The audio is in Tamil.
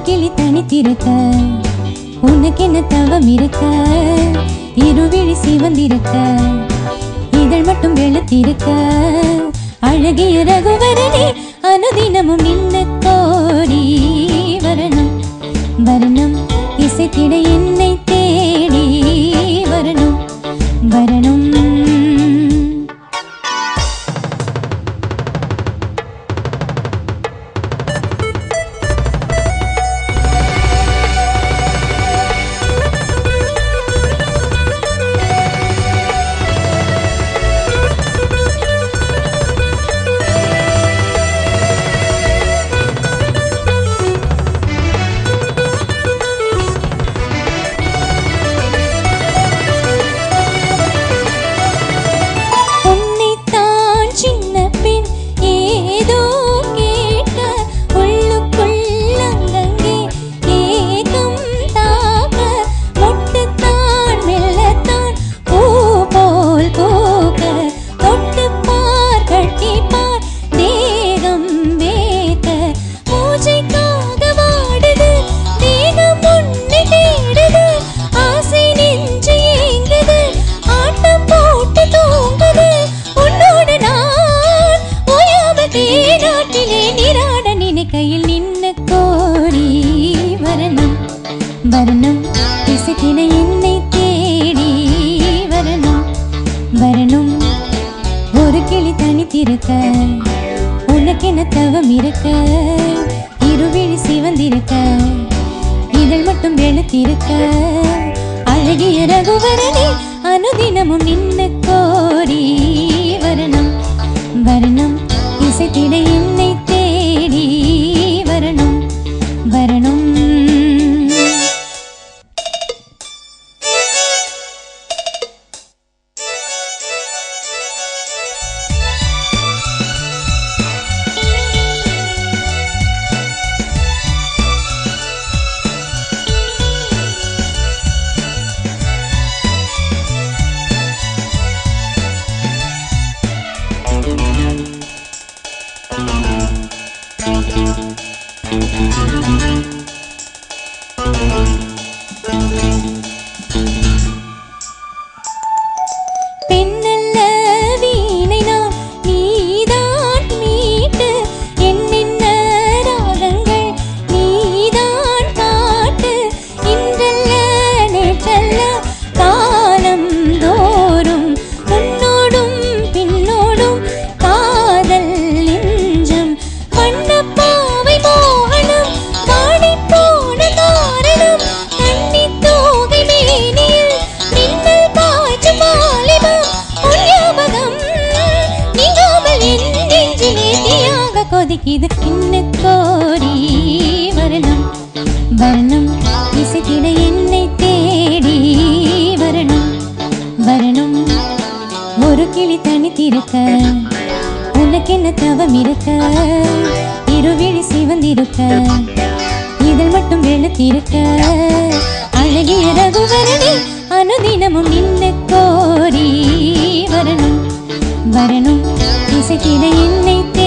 கிளி தனித்திருக்க உனக்கு என்ன தவம் இருக்க இருவிழி சிவந்திருக்க இதழ் மட்டும் வெளுத்திருக்க அழகிய ரகுவரனே அனுதினமும் நின்ன கோரி வரணும் வரணும் இசைத்திட என்னை தேடி வரணும் வரணும் உன்னைத்தான் சின்ன பெண் ஏதோ கேட்க உள்ளுக்குள் அங்கங்கே ஏகம் தாக்க மொட்டுத்தான் மெல்லத்தான் பூ போல் பூக்க தொட்டு பார் கட்டி பார் தேகம் வேக்க பூஜைக்காக வாடுது தேகம் உன்னை தேடுது ஆசை நெஞ்சு ஏங்குது ஆட்டம் போட்டு தூங்குது உன்னோடு நான் ஓயாம தேனாட்டிலே நீராட நினைக்கையில் நின்னு கோரி வரணும் வரணும் இசைக்கின என்னை தேடி வரணும் வரணும் ஒரு கிளி தனித்திருக்க உனக்கு என்ன தவம் இருக்க இருவிழி சிவந்திருக்க இதழ் மட்டும் வெளுத்திருக்க அழகிய ரகுவரனே அனுதினமும் நின்ன கோரி வரணும் வரணும் இசைத்திட என்னை தேடி வரணும் வரணும் பெண்ணல்ல வீணை நான் நீதான் மீட்டு என்னென்ன ராகங்கள் நீதான் காட்டு இன்றல்ல நேற்றல்ல காலம் தோறும் முன்னோடும் பின்னோடும் காதல் நெஞ்சம் வண்ணப்பாவை மோகனம் பாடிப் போன காரணம் கன்னித் தோகை மேனியில் மின்னல் பாய்ச்சும் வாலிபம் உன் ஞாபகம் நீங்காமல் என் நெஞ்சிலே தீயாக கொதிக்குது இன்ன கோரி வரணும் வரணும் இசைக்கிட என்னை தேடி வரணும் வரணும் ஒரு கிளி தனித்திருக்க உனக்கு என்ன தவம் இருக்க இருவிழி சிவந்திருக்க இதழ் மட்டும் வெளுத்திருக்க அழகிய ரகுவரனே அனுதினமும் நின்ன கோரி வரணும் வரணும் இசைக்கிட என்னை